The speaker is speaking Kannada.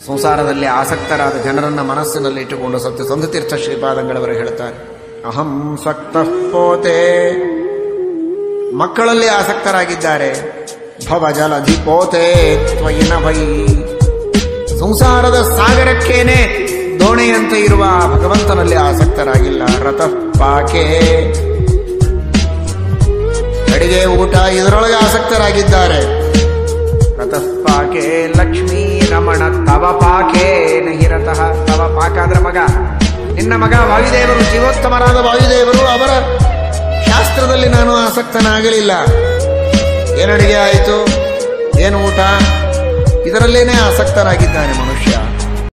ಸಂಸಾರದಲ್ಲಿ ಆಸಕ್ತರಾದ ಜನರನ್ನ ಮನಸ್ಸಿನಲ್ಲಿ ಇಟ್ಟುಕೊಂಡು ಸತ್ಯ ಸಂಧತೀರ್ಥ ಶ್ರೀಪಾದಂಗಳವರು ಹೇಳ್ತಾರೆ ಅಹಂ ಸಕ್ತ ಪೋತೆ ಮಕ್ಕಳಲ್ಲಿ ಆಸಕ್ತರಾಗಿದ್ದಾರೆ ಭವಜಲಧಿ ಪೋತೆ ತ್ವಯಿನ ಭೈ ಸಂಸಾರದ ಸಾಗರಕ್ಕೇನೆ ದೋಣೆಯಂತೆ ಇರುವ ಆ ಭಗವಂತನಲ್ಲಿ ಆಸಕ್ತರಾಗಿಲ್ಲ ರಥ ಪಾಕೆ ಅಡಿಗೆ ಊಟ ಇದರೊಳಗೆ ಆಸಕ್ತರಾಗಿದ್ದಾರೆ ರಥಪಾಕೆ ಲಕ್ಷ್ಮೀ ರಮಣ ತವ ಪಾಕೆ ನಹಿ ರಥಃ ತವ ಪಾಕ ಅಂದ್ರೆ ಮಗ ನಿನ್ನ ಮಗ ವಾಯುದೇವರು ಜೀವೋತ್ತಮರಾದ ವಾಯುದೇವರು ಅವರ ಶಾಸ್ತ್ರದಲ್ಲಿ ನಾನು ಆಸಕ್ತನಾಗಲಿಲ್ಲ ಏನಡಿಗೆ ಆಯಿತು ಏನು ಊಟ ಇದರಲ್ಲೇನೆ ಆಸಕ್ತರಾಗಿದ್ದಾನೆ ಮನುಷ್ಯ